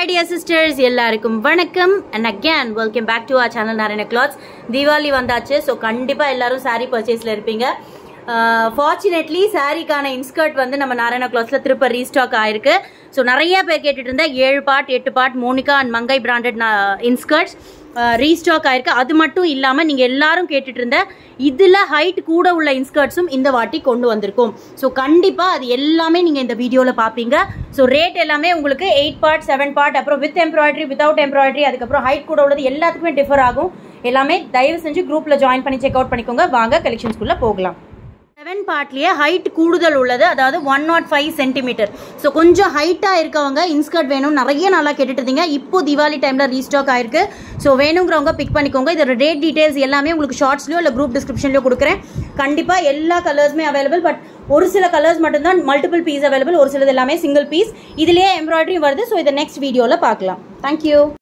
dear sisters எல்லாருக்கும் வணக்கம் and again welcome back to our channel Narayana clothes Deepavali வந்தாச்சு so கண்டிப்பாக எல்லாரும் saree பர்ச்சேஸில் இருப்பீங்க ஃபார்ச்சுனேட்லி சாரீக்கான இன்ஸ்கர்ட் வந்து நம்ம நாராயண கிளாத்ஸில் திருப்ப ரீஸ்டாக் ஆயிருக்கு ஸோ நிறைய பேர் கேட்டுட்டு இருந்தா ஏழு பார்ட் எட்டு part Monica and Mangai branded in skirts restock ஆயிருக்கு அது மட்டும் இல்லாமல் நீங்கள் எல்லாரும் கேட்டுட்டு இருந்த இதில் ஹைட் கூட உள்ள இன்ஸ்கர்ட்ஸும் இந்த வாட்டி கொண்டு வந்திருக்கோம் ஸோ கண்டிப்பாக அது எல்லாமே நீங்கள் இந்த வீடியோவில் பார்ப்பீங்க ஸோ ரேட் எல்லாமே உங்களுக்கு எயிட் பார்ட் செவன் பார்ட் அப்புறம் வித் எம்ப்ராய்டரி வித்தவுட் எம்ப்ராய்டரி அதுக்கப்புறம் ஹைட் கூட உள்ளது எல்லாத்துக்குமே டிஃபர் ஆகும் எல்லாமே தயவு செஞ்சு குரூப்பில் ஜாயின் பண்ணி செக் அவுட் பண்ணிக்கோங்க வாங்க கலெக்ஷன்ஸ்குள்ளே போகலாம் செவன் பார்ட்லயே ஹைட் கூடுதல் உள்ளது அதாவது one naught five centimetre so கொஞ்சம் ஹைட்டாக இருக்கவங்க இன்ஸ்கர்ட் வேணும் நிறைய நாளாக கேட்டுட்டு இருந்தீங்க இப்போ தீபாவளி டைமில் ரீஸ்டாக் ஆயிருக்கு ஸோ வேணுங்கிறவங்க பிக் பண்ணிக்கோங்க இதோட ரேட் டீடைல்ஸ் எல்லாமே உங்களுக்கு ஷார்ட்ஸ்லையோ இல்லை குரூப் டிஸ்கிரிப்ஷன்லையோ கொடுக்குறேன் கண்டிப்பாக எல்லா கலர்ஸுமே அவைலபிள் பட் ஒரு சில கலர்ஸ் மட்டும்தான் மல்டிபிள் பீஸ் அவைலபிள் ஒரு சிலது எல்லாமே சிங்கிள் பீஸ் இதுலேயே எம்ப்ராய்டரி வருது ஸோ இதை நெக்ஸ்ட் வீடியோவில் பார்க்கலாம் தேங்க்யூ